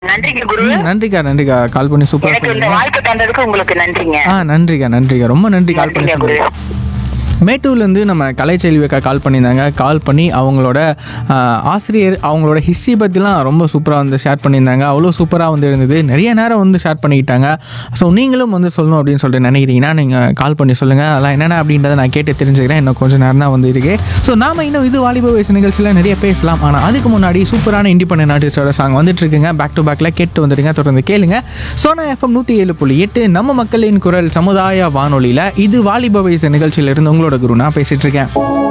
நன்றிங்க குரு ம், நன்றிக்கா நன்றிக்கா கால் பண்ணி சூப்பராக எனக்கு இந்த சொன்னீங்க வாய்ப்பு தந்ததுக்கு உங்களுக்கு நன்றிங்க ஆ நன்றிக்கா நன்றிக்கா ரொம்ப நன்றி கால் பண்ணி நன்றிங்க குரு சொன்னீங்க மேட்டூர்லேருந்து நம்ம கலைச்செல்வி அக்கா கால் பண்ணியிருந்தாங்க கால் பண்ணி அவங்களோட ஆ, ஆசிரியர் அவங்களோட ஹிஸ்ட்ரி பற்றிலாம் ரொம்ப சூப்பராக வந்து ஷேர் பண்ணியிருந்தாங்க அவ்வளோ சூப்பராக வந்து இருந்தது நிறைய நேரம் வந்து ஷேர் பண்ணிக்கிட்டாங்க ஸோ நீங்களும் வந்து சொல்லணும் அப்படின்னு சொல்லிட்டு நினைக்கிறீங்கன்னா நீங்கள் கால் பண்ணி சொல்லுங்கள் அதெல்லாம் என்னென்ன அப்படின்றத நான் கேட்டு தெரிஞ்சுக்கிறேன் இன்னும் கொஞ்சம் நேரம் தான் வந்து இருக்கு ஸோ நாம இன்னும் இது வாலிப வயசு நிகழ்ச்சியில் நிறைய பேசலாம் ஆனால் அதுக்கு முன்னாடி சூப்பரான இண்டிபெண்டன்ட் ஆர்டிஸ்டோட சாங் வந்துட்டு இருக்குங்க பேக் டு பேக்கில் கேட்டு வந்துடுங்க தொடர்ந்து கேளுங்க சோனா எஃப்எம் நூற்றி ஏழு புள்ளி எட்டு நம்ம மக்களின் குரல் சமுதாய வானொலியில் இது வாலிப வயசு நிகழ்ச்சியிலிருந்து உங்களோட குரு நான் பேசிட்டு இருக்கேன்